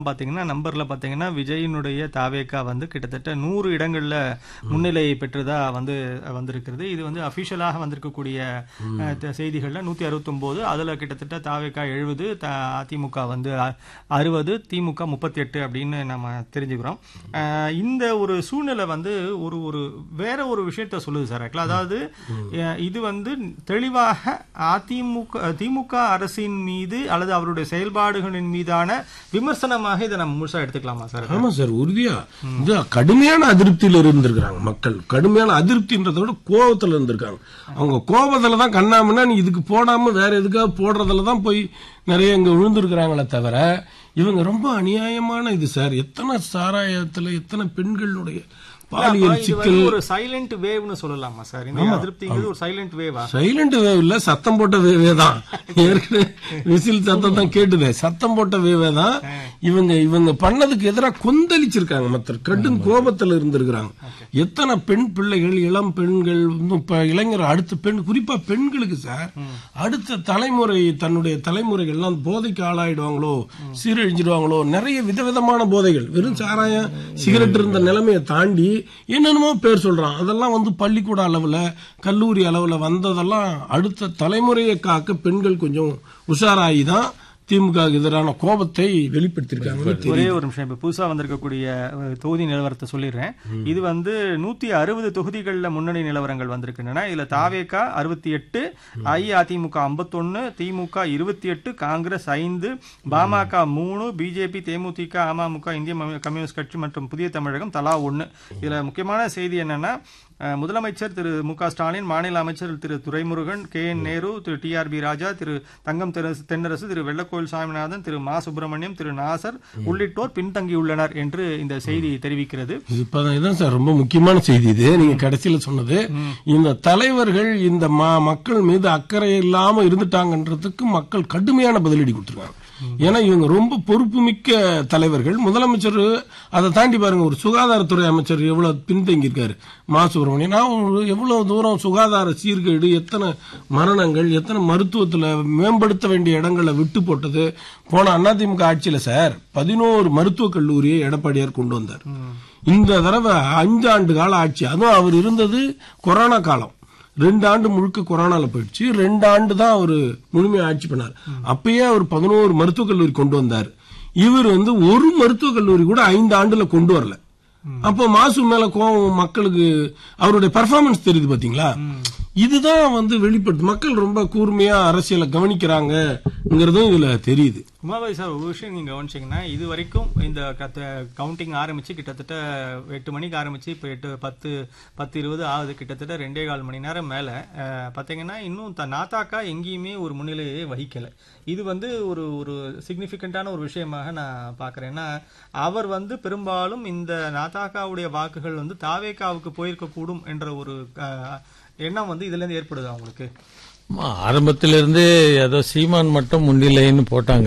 பாத்தீங்கன்னா நம்பர்ல பாத்தீங்கன்னா விஜயினுடைய தாவேக்கா வந்து கிட்டத்தட்ட நூறு இடங்கள்ல முன்னிலை பெற்றதா வந்து வந்திருக்கிறது இது வந்து அபிஷியலாக வந்திருக்கக்கூடிய அஹ், த- செய்திகள்ல நூத்தி அறுபத்தொன்பது அதுல கிட்டத்தட்ட தாவேக்கா எழுபது அதிமுக வந்து அறுபது திமுக முப்பத்தி எட்டு அப்படின்னு நம்ம தெரிஞ்சுக்கிறோம் அஹ், இந்த ஒரு சூழ்நிலை வந்து ஒரு ஒரு வேற ஒரு விஷயத்த சொல்லுது சார் actually. அதாவது அஹ், இது வந்து தெளிவாக அதிமுக திமுக அரசின் மீது அல்லது அவருடைய செயல்பாடுகளின் மீதான விமர்சனமாக இதை நம்ம முழுசா எடுத்துக்கலாமா சார் ஆமா சார் உறுதியா இது கடுமையான அதிருப்தியில இருந்திருக்கிறாங்க மக்கள் கடுமையான அதிருப்தின்றதை விட கோபத்துல இருந்திருக்காங்க அவங்க கோபத்துல தான் கண்ணாமன்னா நீ இதுக்கு போடாம வேற எதுக்காக போடுறதுல தான் போய் நிறைய இங்க விழுந்திருக்கிறாங்களே தவிர இவங்க ரொம்ப அநியாயமான இது சார் எத்தனை சாராயத்துல எத்தனை பெண்களுடைய பாலியல் இது சிக்கல் வந்து ஒரு சைலண்ட் வேவ்னு சொல்லலாமா சார் இந்த அதிருப்திங்கிறது ஒரு சைலண்ட் வேவா சைலண்ட் வேவ் இல்ல சத்தம் போட்ட வேவே தான் ஏற்கனவே விசில் சத்தம் தான் கேட்டுது சத்தம் போட்ட வேவே தான் இவங்க இவங்க பண்ணதுக்கு எதிராக கொந்தளிச்சிருக்காங்க மற்ற கடும் கோபத்துல இருந்திருக்கிறாங்க எத்தனை பெண் பிள்ளைகள் இளம் பெண்கள் இன்னும் இப்ப இளைஞர் அடுத்த பெண் குறிப்பா பெண்களுக்கு சார் அடுத்த தலைமுறை தன்னுடைய தலைமுறைகள் எல்லாம் போதைக்கு ஆளாயிடுவாங்களோ சீரழிஞ்சிடுவாங்களோ நிறைய விதவிதமான போதைகள் வெறும் சாராயம் சிகரெட் இருந்த நிலைமையை தாண்டி என்னென்னமோ பேர் சொல்றான் அதெல்லாம் வந்து பள்ளிக்கூட அளவுல கல்லூரி அளவுல வந்ததெல்லாம் அடுத்த தலைமுறையை காக்க பெண்கள் கொஞ்சம் உஷாராகி தான் திமுக எதிரான கோபத்தை வெளிப்படுத்தியிருக்காங்க ஒரே ஒரு நிமிஷம் இப்ப புதுசா வந்திருக்கக்கூடிய அஹ், தொகுதி நிலவரத்தை சொல்லிடுறேன் இது வந்து நூத்தி அறுபது தொகுதிகள்ல முன்னணி நிலவரங்கள் வந்திருக்கின்றன இதுல தாவேகா அறுபத்தி எட்டு அஇஅதிமுக ஐம்பத்தொன்னு திமுக இருபத்தி எட்டு காங்கிரஸ் ஐந்து பாமக மூணு பிஜேபி தேமுதிக அமமுக இந்திய ம- கம்யூனிஸ்ட் கட்சி மற்றும் புதிய தமிழகம் தலா ஒன்னு இதுல முக்கியமான செய்தி என்னன்னா அஹ், முதலமைச்சர் திரு மு க ஸ்டாலின் மாநில அமைச்சர் Thiru Duraimurugan K N Nehru Thiru T R B Raja Thiru Thangam தெரசு- தென்னரசு திரு வெள்ளக்கோயில் சாமிநாதன் திரு மா சுப்பிரமணியம் திரு நாசர் உள்ளிட்டோர் பின்தங்கியுள்ளனர் என்று இந்த செய்தி தெரிவிக்கிறது இது இப்பதான் இதான் சார் ரொம்ப முக்கியமான செய்தி இது நீங்க கடைசியில சொன்னது இந்த தலைவர்கள் இந்த ம- மக்கள் மீது அக்கறை இல்லாம இருந்துட்டாங்கன்றதுக்கு மக்கள் கடுமையான பதிலடி கொடுத்துருக்காங்க ஏன்னா இவங்க ரொம்ப பொறுப்புமிக்க தலைவர்கள் முதலமைச்சர் அதை தாண்டி பாருங்க ஒரு சுகாதாரத்துறை அமைச்சர் எவ்வளவு பின்தங்கி இருக்காரு மா சுப்பிரமணியன் நான் ஒரு எவ்வளவு தூரம் சுகாதார சீர்கேடு எத்தனை மரணங்கள் எத்தனை மருத்துவத்துல மேம்படுத்த வேண்டிய இடங்களை விட்டு போட்டது போன அதிமுக ஆட்சியில சார் பதினோரு மருத்துவக் கல்லூரியை எடப்பாடியார் கொண்டு வந்தார் இந்த தடவை அஞ்சு ஆண்டு கால ஆட்சி அதுவும் அவர் இருந்தது கொரோனா காலம் ரெண்டு ஆண்டு முழுக்க கொரோனால போயிடுச்சு ரெண்டு ஆண்டு தான் அவர் முழுமையா ஆட்சி பண்ணார் அப்பயே அவர் பதினோரு மருத்துவக் கல்லூரி கொண்டு வந்தார் இவர் வந்து ஒரு மருத்துவக் கல்லூரி கூட ஐந்து ஆண்டுல கொண்டு வரல அப்போ மாசு மேல கோவம் மக்களுக்கு அவருடைய பர்ஃபார்மன்ஸ் தெரியுது பாத்தீங்களா இதுதான் வந்து வெளிப்பட்டு மக்கள் ரொம்ப கூர்மையா அரசியலை கவனிக்கிறாங்கிறதும் இதுல தெரியுது உமாபாய் சார் ஒரு விஷயம் நீங்க கவனிச்சீங்கன்னா இது வரைக்கும் இந்த கவுண்டிங் ஆரம்பிச்சு கிட்டத்தட்ட எட்டு மணிக்கு ஆரம்பிச்சு இப்போ எட்டு பத்து பத்து இருபது ஆகுது கிட்டத்தட்ட ரெண்டே கால் மணி நேரம் மேல அஹ், பாத்தீங்கன்னா இன்னும் த நாத்தாக்கா எங்கேயுமே ஒரு முன்னிலையை வகிக்கல இது வந்து ஒரு ஒரு சிக்னிஃபிகண்டான ஒரு விஷயமாக நான் பார்க்கறேன் ஏன்னா அவர் வந்து பெரும்பாலும் இந்த நாத்தாக்காவுடைய வாக்குகள் வந்து தாவேக்காவுக்கு போயிருக்க கூடும் என்ற ஒரு அஹ், எண்ணம் வந்து இதுல இருந்து ஏற்படுது அவங்களுக்கு ஆமா, ஆரம்பத்திலிருந்தே ஏதோ சீமான் மட்டும் முன்னிலைன்னு போட்டாங்க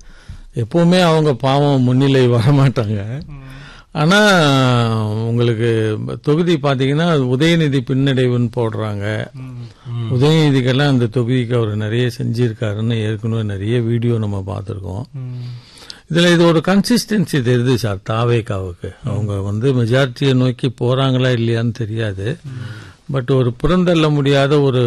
எப்பவுமே அவங்க பாவம் முன்னிலை வரமாட்டாங்க ஆனா உங்களுக்கு தொகுதி பாத்தீங்கன்னா உதயநிதி பின்னடைவுன்னு போடுறாங்க உதயநிதிக்கெல்லாம் அந்த தொகுதிக்கு அவர் நிறைய செஞ்சிருக்காருன்னு ஏற்கனவே நிறைய வீடியோ நம்ம பார்த்திருக்கோம் இதுல இது ஒரு கன்சிஸ்டன்சி தெரியுது சார் தாவேகாவுக்கு அவங்க வந்து மெஜாரிட்டியை நோக்கி போறாங்களா இல்லையான்னு தெரியாது பட் ஒரு புறந்தள்ள முடியாத ஒரு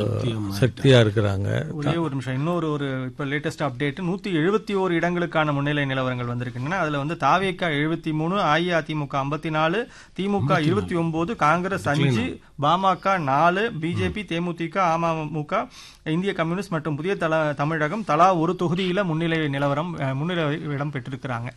சக்தியா இருக்கிறாங்க ஒரே ஒரு நிமிஷம் இன்னொரு ஒரு இப்ப லேட்டஸ்ட் அப்டேட் நூத்தி எழுபத்தி ஓரு இடங்களுக்கான முன்னிலை நிலவரங்கள் வந்திருக்கின்றன அதுல வந்து தாவேக்கா எழுபத்தி மூணு அஇஅதிமுக ஐம்பத்தி நாலு திமுக இருபத்தி ஒன்பது காங்கிரஸ் அஞ்சு பாமக நாலு பிஜேபி தேமுதிக அமமுக இந்திய கம்யூனிஸ்ட் மற்றும் புதிய தல தமிழகம் தலா ஒரு தொகுதியில முன்னிலை நிலவரம் அஹ், முன்னிலை இடம் பெற்றிருக்கிறாங்க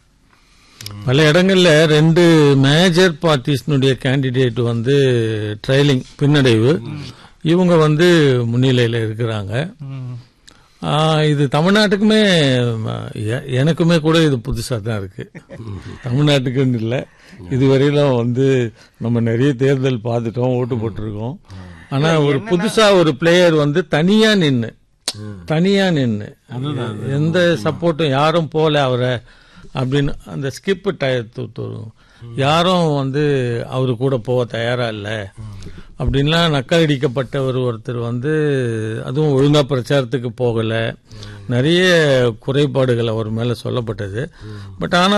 பல இடங்கள்ல ரெண்டு மேஜர் பார்ட்டிஸ்னுடைய கேண்டிடேட் வந்து ட்ரைலிங் பின்னடைவு இவங்க வந்து முன்னிலையில இருக்கிறாங்க ம். ஆ, இது தமிழ்நாட்டுக்குமே எ- எனக்குமே கூட இது புதுசா தான் இருக்கு தமிழ்நாட்டுக்குன்னு இல்லை இதுவரையிலும் வந்து நம்ம நிறைய தேர்தல் பார்த்துட்டோம் ஓட்டு போட்டிருக்கோம் ஆனா ஒரு புதுசா ஒரு பிளேயர் வந்து தனியா நின்னு தனியா நின்னு எந்த சப்போர்ட்டும் யாரும் போல அவரை அப்படின்னு அந்த ஸ்கிப் யாரும் வந்து அவரு கூட போக தயாரா இல்ல அப்படின்லாம் நக்கலடிக்கப்பட்டவர் ஒருத்தர் வந்து அதுவும் ஒழுங்கா பிரச்சாரத்துக்கு போகல நிறைய குறைபாடுகள் அவர் மேல சொல்லப்பட்டது பட் ஆனா